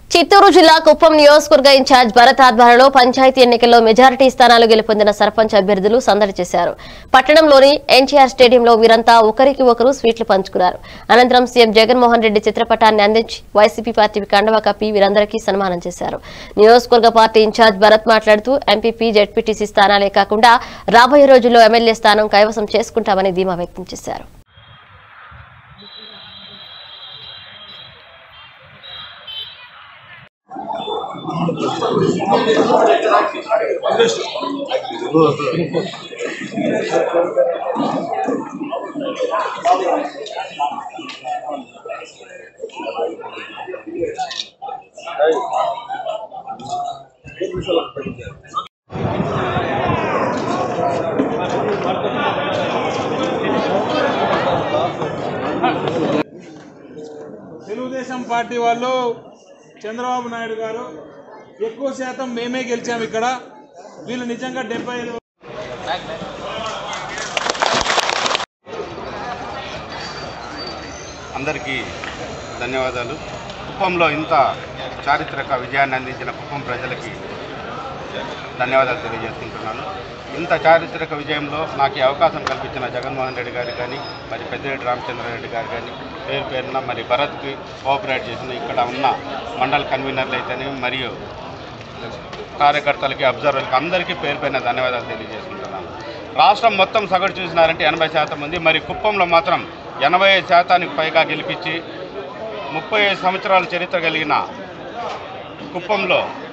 చిత్తూరు జిల్లా కుప్పం నియోజకవర్గ ఇన్ఛార్జ్ భరత్ ఆధ్వర్యంలో పంచాయతీ ఎన్నికల్లో మెజారిటీ స్థానాలు గెలుపొందిన సర్పంచ్ అభ్యర్థులు సందడి చేశారు పట్టణంలోని ఎన్టీఆర్ స్టేడియంలో వీరంతా ఒకరికి ఒకరు స్వీట్లు పంచుకున్నారు అనంతరం సీఎం జగన్మోహన్ రెడ్డి చిత్రపటాన్ని అందించి వైసీపీ పార్టీ కండవా కప్పి వీరందరికీ సన్మానం చేశారు నియోజకవర్గ పార్టీ ఇన్ఛార్జ్ భరత్ మాట్లాడుతూ ఎంపీపీ జెడ్పీటీసీ స్థానాలే కాకుండా రాబోయే రోజుల్లో ఎమ్మెల్యే స్థానం కైవసం చేసుకుంటామని ధీమా వ్యక్తం చేశారు తెలుగుదేశం పార్టీ వాళ్ళు చంద్రబాబు నాయుడు గారు ఎక్కువ శాతం మేమే గెలిచాము ఇక్కడ వీళ్ళు నిజంగా డెబ్బై ఐదు అందరికీ ధన్యవాదాలు కుప్పంలో ఇంత చారిత్రక విజయాన్ని అందించిన కుప్పం ప్రజలకి ధన్యవాదాలు తెలియజేసుకుంటున్నాను ఇంత చారిత్రక విజయంలో నాకు ఈ అవకాశం కల్పించిన జగన్మోహన్ రెడ్డి గారు కానీ మరి పెద్దిరెడ్డి రామచంద్రారెడ్డి గారు కానీ పేరు పేరున మరి భరత్కి కోఆపరేట్ చేసిన ఇక్కడ ఉన్న మండల కన్వీనర్లు అయితేనే మరియు కార్యకర్తలకి అబ్జర్వర్లకి అందరికీ పేరు పైన ధన్యవాదాలు తెలియజేసుకుంటున్నాను రాష్ట్రం మొత్తం సగటు చూసినారంటే ఎనభై శాతం ఉంది మరి కుప్పంలో మాత్రం ఎనభై ఐదు శాతానికి పైగా గెలిపించి ముప్పై ఐదు సంవత్సరాల చరిత్ర కలిగిన కుప్పంలో